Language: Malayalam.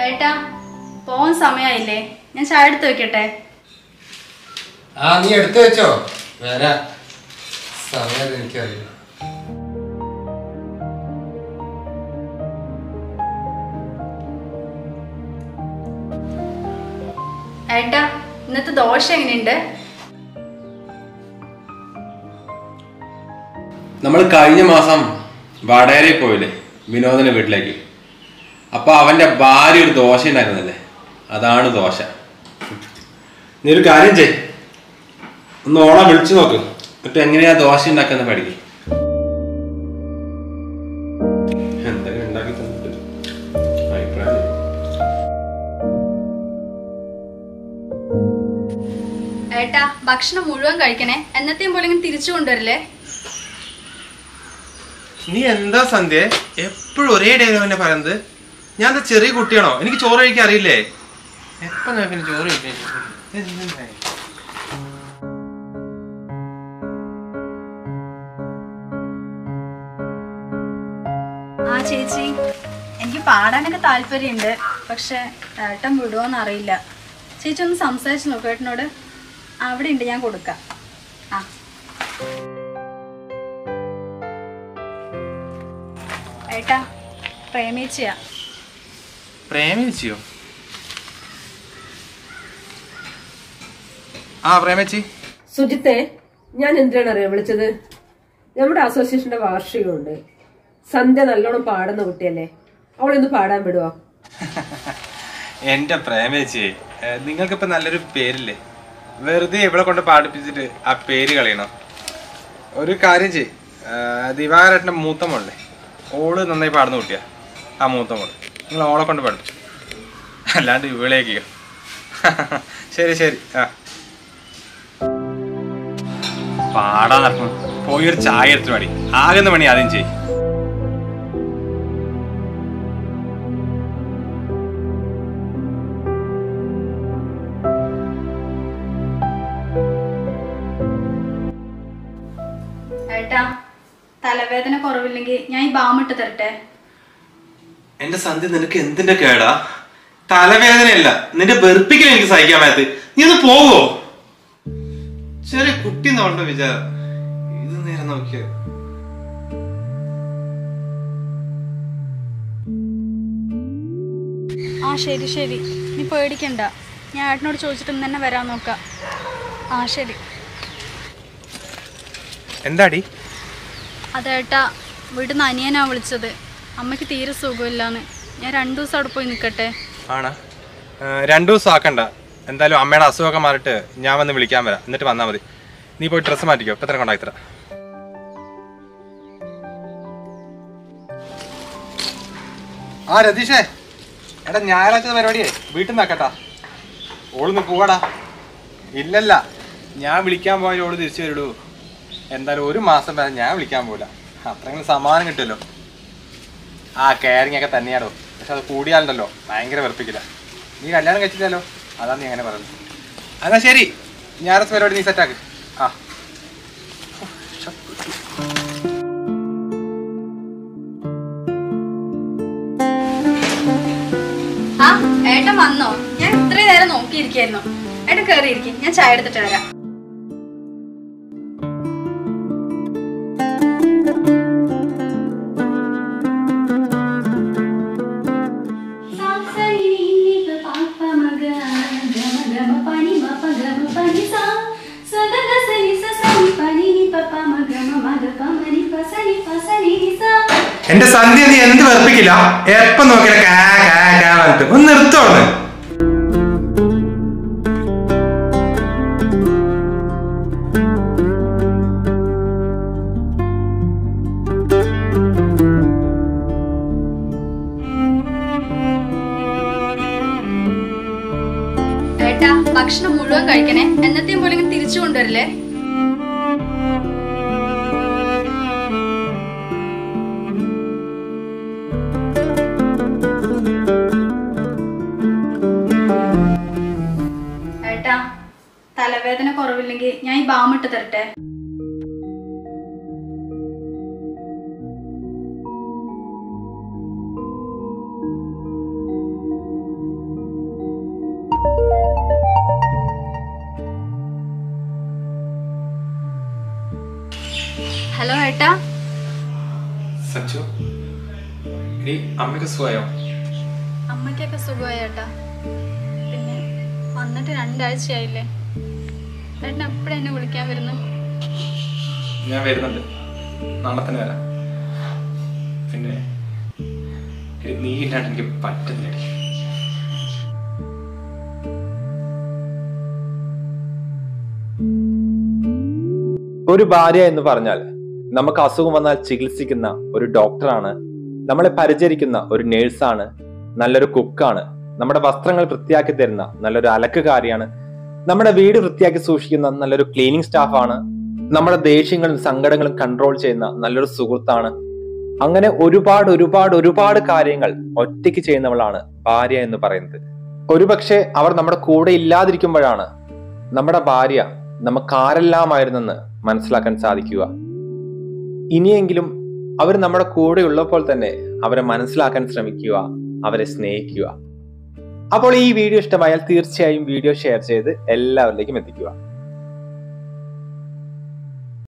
ഏട്ടാ പോവാൻ സമയമായില്ലേ ഞാൻ ചായ എടുത്ത് വെക്കട്ടെ ആ നീ എടുത്തു വെച്ചോ വരാ സമയം എനിക്കറിയില്ല ഏട്ടാ ഇന്നത്തെ ദോശ എങ്ങനെയുണ്ട് നമ്മൾ കഴിഞ്ഞ മാസം വടകരയിൽ പോയില്ലേ വിനോദന്റെ വീട്ടിലേക്ക് അപ്പൊ അവന്റെ ഭാര്യ ഒരു ദോശ ഉണ്ടായിരുന്നല്ലേ അതാണ് ദോശ നീ ഒരു കാര്യം ചെയ് ഒന്ന് ഓളെ വിളിച്ചു നോക്ക് എന്നിട്ട് എങ്ങനെയാ ദോശ ഉണ്ടാക്കുന്ന പഠിക്കും എന്തെങ്കിലും ഉണ്ടാക്കി തന്നിട്ട് അഭിപ്രായം പറ. ഏട്ടാ ഭക്ഷണം മുഴുവൻ കഴിക്കണേ എന്നത്തെയും പോലെ ഇങ്ങനെ തിരിച്ചു കൊണ്ടുവരില്ലേ നീ എന്താ സന്ധ്യ എപ്പോഴും ഒരേ ഡയലോഗ് തന്നെ പറയുന്നത് ഞാൻ എന്താ ചെറിയ കുട്ടിയാണോ എനിക്ക് ചോറ് കഴിക്കാൻ അറിയില്ലേ എപ്പോ നോക്കിയാലും ചോറ് കഴിക്കാൻ ഇതെന്താ? ആ ചേച്ചി എനിക്ക് പാടാനൊക്കെ താല്പര്യമുണ്ട് പക്ഷെ ഏട്ടൻ വിടുമോന്ന് അറിയില്ല ചേച്ചി ഒന്ന് സംസാരിച്ച് നോക്കൂ ഏട്ടനോട് അവിടെ ഉണ്ട് ഞാൻ കൊടുക്കാം ആ ഏട്ടാ പ്രേമിച്ചിയാ പ്രേമിച്ചിയോ ആ പ്രേമച്ചി സുജിത്തെ ഞാൻ എന്തിനാണ് അറിയാൻ വിളിച്ചത് നമ്മുടെ അസോസിയേഷന്റെ വാർഷികമുണ്ട് സന്ധ്യ നല്ലോണം പാടുന്ന കുട്ടിയല്ലേ അവളൊന്ന് പാടാൻ വിടുവോ എന്റെ പ്രേമേച്ചി നിങ്ങൾക്കിപ്പോ നല്ലൊരു പേരില്ലേ വെറുതെ ഇവിടെ കൊണ്ട് പാടിപ്പിച്ചിട്ട് ആ പേര് കളയണം ഒരു കാര്യം ചെയ് ദിവാകരേട്ടന്റെ മൂത്ത മോളല്ലേ ഓള് നന്നായി പാടുന്ന കുട്ടിയാ ആ മൂത്ത മോള് നിങ്ങൾ ഓളെ കൊണ്ട് പഠിപ്പിച്ചു അല്ലാണ്ട് ഇവിളേക്കോ ശരി ശരി ആ പാടാൻ നടക്കും പോയി ഒരു ചായ എടുത്ത് പാടി ആകുന്ന പണി ആദ്യം ചെയ് ഏട്ടാ തലവേദന കുറവില്ലെങ്കിൽ ഞാൻ ഈ ബാമിട്ട് തരട്ടെ എന്റെ സന്ധ്യ നിനക്ക് എന്തിന്റെ കേടാ തലവേദനയല്ല നിന്റെ വെറുപ്പിക്കൽ എനിക്ക് സഹിക്കാൻ പറ്റത്ത് നീ ഒന്ന് പോവോ ചെറിയ കുട്ടി നോണ്ട വിചാരം ഇത് നേരെ നോക്കിയ ആ ശരി ശരി നീ പേടിക്കണ്ട ഞാൻ ഏട്ടനോട് ചോദിച്ചിട്ട് ഇന്ന് തന്നെ വരാൻ നോക്കാം ആ ശരി എന്താടി അതേട്ടാ വീട്ടിൽ നിന്ന് അനിയനാ വിളിച്ചത് അമ്മയ്ക്ക് തീരെ സുഖമില്ലാന്ന് ഞാൻ രണ്ടു ദിവസം അവിടെ പോയി നിൽക്കട്ടെ ആണാ രണ്ടു ദിവസം ആക്കണ്ട എന്തായാലും അമ്മയുടെ അസുഖമൊക്കെ മാറിയിട്ട് ഞാൻ വന്ന് വിളിക്കാൻ വരാം എന്നിട്ട് വന്നാൽ മതി നീ പോയി ഡ്രസ്സ് മാറ്റിക്കോ ഇപ്പൊ തന്നെ കൊണ്ടാക്കി തരാം ആ രതീഷേ എടാ ഞായറാഴ്ച പരിപാടിയേ വീട്ടിൽ നിന്നാക്കട്ടാ ഓളൊന്ന് പോവാടാ ഇല്ലല്ല ഞാൻ വിളിക്കാൻ പോയാൽ ഓള് തിരിച്ചു വരുള്ളൂ എന്തായാലും ഒരു മാസം വരെ ഞാൻ വിളിക്കാൻ പോകില്ല അത്രയെങ്കിലും സമാധാനം കിട്ടുമല്ലോ ആ കെയറിങ് ഒക്കെ തന്നെയാണോ പക്ഷെ അത് കൂടിയാലുണ്ടല്ലോ ഭയങ്കര വെറുപ്പിക്കില്ല നീ കല്യാണം കഴിച്ചില്ലല്ലോ അതാ നീ അങ്ങനെ പറയുന്നത് എന്നാ ശരി ഞായറാഴ്ച പരിപാടി നീ സെറ്റാക്ക് ആ ആ ഏട്ടൻ വന്നോ ഞാൻ ഇത്രയും നേരം നോക്കിയിരിക്കായിരുന്നു ഏട്ടൻ കയറിയിരിക്കും ഞാൻ ചായ എടുത്തിട്ട് വരാം എന്റെ സന്ധ്യ നീ എന്ത് വെറുപ്പിക്കില്ല എപ്പം നോക്കിയാലും കാ കാ കാ പറഞ്ഞിട്ട് ഒന്ന് നിർത്തോന്ന് ഏട്ടാ ഭക്ഷണം മുഴുവൻ കഴിക്കണേ എന്നത്തെയും പോലെ ഇങ്ങനെ തിരിച്ചു കൊണ്ടുവരില്ലേ ഏട്ടാ തലവേദന കുറവില്ലെങ്കിൽ ഞാൻ ഈ ബാമിട്ട് തരട്ടെ സച്ചു ഇനി അമ്മയ്ക്ക് സുഖമായോ അമ്മയ്ക്കൊക്കെ സുഖമായി ഏട്ടാ പിന്നെ വന്നിട്ട് രണ്ടാഴ്ചയായില്ലേ ഏട്ടൻ എപ്പോഴും എന്നെ വിളിക്കാൻ വരുന്നു ഞാൻ വരുന്നുണ്ട് നാളെ തന്നെ വരാം പിന്നെ എടി, നീ ഇല്ലാണ്ട് എനിക്ക് പറ്റുന്നില്ല ഒരു ഭാര്യ എന്ന് പറഞ്ഞാൽ നമുക്ക് അസുഖം വന്നാൽ ചികിത്സിക്കുന്ന ഒരു ഡോക്ടറാണ് നമ്മളെ പരിചരിക്കുന്ന ഒരു നേഴ്സാണ് നല്ലൊരു കുക്കാണ് നമ്മുടെ വസ്ത്രങ്ങൾ വൃത്തിയാക്കി തരുന്ന നല്ലൊരു അലക്കുകാരിയാണ് നമ്മുടെ വീട് വൃത്തിയാക്കി സൂക്ഷിക്കുന്ന നല്ലൊരു ക്ലീനിങ് സ്റ്റാഫാണ് നമ്മുടെ ദേഷ്യങ്ങളും സങ്കടങ്ങളും കൺട്രോൾ ചെയ്യുന്ന നല്ലൊരു സുഹൃത്താണ് അങ്ങനെ ഒരുപാട് ഒരുപാട് ഒരുപാട് കാര്യങ്ങൾ ഒറ്റയ്ക്ക് ചെയ്യുന്നവളാണ് ഭാര്യ എന്ന് പറയുന്നത് ഒരുപക്ഷെ അവർ നമ്മുടെ കൂടെ ഇല്ലാതിരിക്കുമ്പോഴാണ് നമ്മുടെ ഭാര്യ നമുക്ക് ആരെല്ലാമായിരുന്നെന്ന് മനസ്സിലാക്കാൻ സാധിക്കുക ഇനിയെങ്കിലും അവർ നമ്മുടെ കൂടെ ഉള്ളപ്പോൾ തന്നെ അവരെ മനസ്സിലാക്കാൻ ശ്രമിക്കുക അവരെ സ്നേഹിക്കുക അപ്പോൾ ഈ വീഡിയോ ഇഷ്ടമായാൽ തീർച്ചയായും വീഡിയോ ഷെയർ ചെയ്ത് എല്ലാവരിലേക്കും എത്തിക്കുക